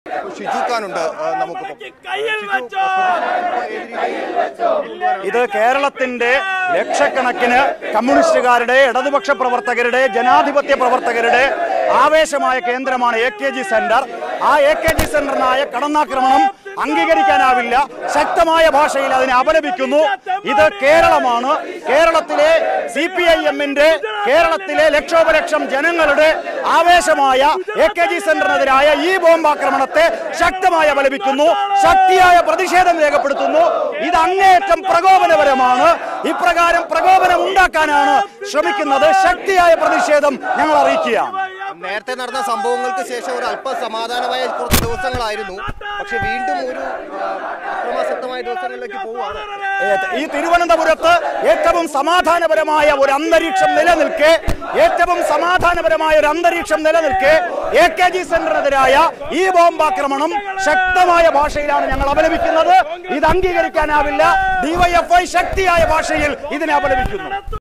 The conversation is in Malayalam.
ഷിജു ഖാനുണ്ട് ആ, നമുക്കിപ്പം ഇത് കേരളത്തിന്റെ ലക്ഷക്കണക്കിന് കമ്മ്യൂണിസ്റ്റുകാരുടെ ഇടതുപക്ഷ പ്രവർത്തകരുടെ ജനാധിപത്യ പ്രവർത്തകരുടെ ആവേശമായ കേന്ദ്രമാണ് എ കെ ജി സെന്റർ ആ എ കെ ജി സെന്ററിനായ കടന്നാക്രമണം അംഗീകരിക്കാനാവില്ല ശക്തമായ ഭാഷയിൽ അതിനെ അപലപിക്കുന്നു ഇത് കേരളമാണ് കേരളത്തിലെ സി പി ഐ എമ്മിന്റെ കേരളത്തിലെ ലക്ഷോപലക്ഷം ജനങ്ങളുടെ ആവേശമായ എ കെ ജി സെന്ററിനെതിരായ ഈ ബോംബാക്രമണത്തെ ശക്തമായി അപലപിക്കുന്നു ശക്തിയായ പ്രതിഷേധം രേഖപ്പെടുത്തുന്നു ഇത് അങ്ങേയറ്റം പ്രകോപനപരമാണ് ഇപ്രകാരം പ്രകോപനം ഉണ്ടാക്കാനാണ് ശ്രമിക്കുന്നത് ശക്തിയായ പ്രതിഷേധം ഞങ്ങൾ അറിയിക്കുകയാണ് നേരത്തെ നടന്ന സംഭവങ്ങൾക്ക് ശേഷം ഒരു അല്പ സമാധാനമായ കുറച്ച് ദിവസങ്ങളായിരുന്നു പക്ഷെ വീണ്ടും ഒരു ആ, അക്രമാസക്തമായ ദിവസങ്ങളിലേക്ക് പോവുകയാണ് ഏ- ഈ തിരുവനന്തപുരത്ത് ഏറ്റവും സമാധാനപരമായ ഒരു അന്തരീക്ഷം നിലനിൽക്കെ ഏറ്റവും സമാധാനപരമായ ഒരു അന്തരീക്ഷം നിലനിൽക്കെ എ കെ ജി സെന്ററിനെതിരായ ഈ ബോംബാക്രമണം ശക്തമായ ഭാഷയിലാണ് ഞങ്ങൾ അപലപിക്കുന്നത് ഇത് അംഗീകരിക്കാനാവില്ല ഡിവൈഎഫ്ഐ ശക്തിയായ ഭാഷയിൽ ഇതിനെ അപലപിക്കുന്നു